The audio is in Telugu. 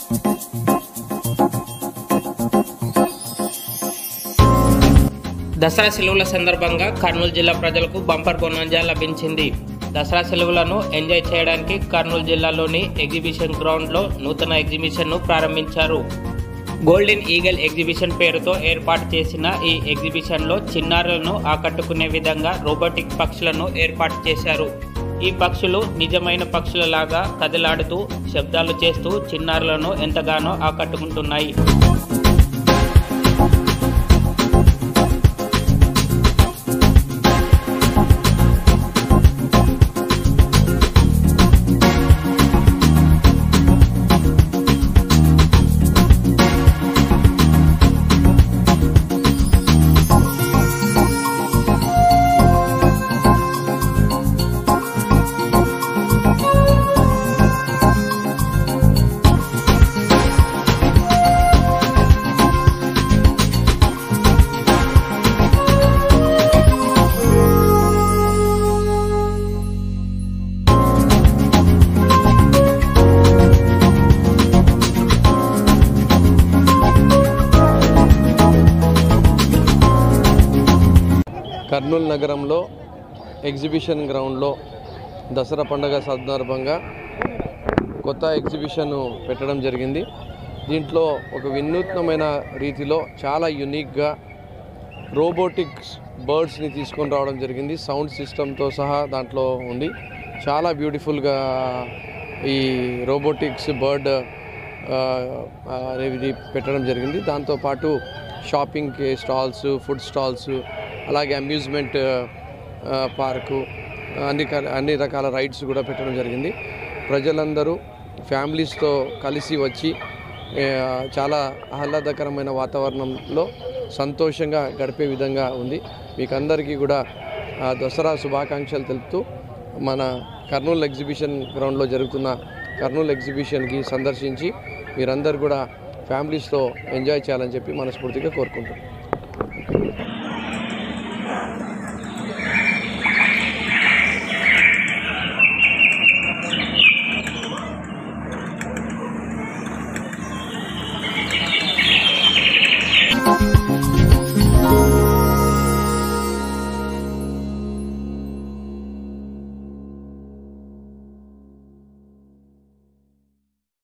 దసరా సెలవుల సందర్భంగా కర్నూలు జిల్లా ప్రజలకు బంపర్ బొనంజా లభించింది దసరా సెలవులను ఎంజాయ్ చేయడానికి కర్నూలు జిల్లాలోని ఎగ్జిబిషన్ గ్రౌండ్లో నూతన ఎగ్జిబిషన్ను ప్రారంభించారు గోల్డెన్ ఈగల్ ఎగ్జిబిషన్ పేరుతో ఏర్పాటు చేసిన ఈ ఎగ్జిబిషన్లో చిన్నారులను ఆకట్టుకునే విధంగా రోబోటిక్ పక్షులను ఏర్పాటు చేశారు ఈ పక్షులు నిజమైన పక్షులలాగా కదలాడుతూ శబ్దాలు చేస్తూ చిన్నారులను ఎంతగానో ఆకట్టుకుంటున్నాయి కర్నూలు నగరంలో ఎగ్జిబిషన్ గ్రౌండ్లో దసరా పండుగ సందర్భంగా కొత్త ఎగ్జిబిషన్ పెట్టడం జరిగింది దీంట్లో ఒక వినూత్నమైన రీతిలో చాలా యునిక్గా రోబోటిక్స్ బర్డ్స్ని తీసుకొని రావడం జరిగింది సౌండ్ సిస్టమ్తో సహా దాంట్లో ఉంది చాలా బ్యూటిఫుల్గా ఈ రోబోటిక్స్ బర్డ్ అనేది పెట్టడం జరిగింది దాంతోపాటు షాపింగ్ స్టాల్స్ ఫుడ్ స్టాల్స్ అలాగే అమ్యూజ్మెంట్ పార్కు అన్ని క- అన్ని రకాల రైడ్స్ కూడా పెట్టడం జరిగింది ప్రజలందరూ ఫ్యామిలీస్తో కలిసి వచ్చి ఆ, చాలా ఆహ్లాదకరమైన వాతావరణంలో సంతోషంగా గడిపే విధంగా ఉంది మీకు అందరికీ కూడా ఆ, దసరా శుభాకాంక్షలు తెలుపుతూ మన కర్నూలు ఎగ్జిబిషన్ గ్రౌండ్లో జరుగుతున్న కర్నూలు ఎగ్జిబిషన్కి సందర్శించి మీరందరూ కూడా ఫ్యామిలీస్తో ఎంజాయ్ చేయాలని చెప్పి మనస్ఫూర్తిగా కోరుకుంటున్నాను Thank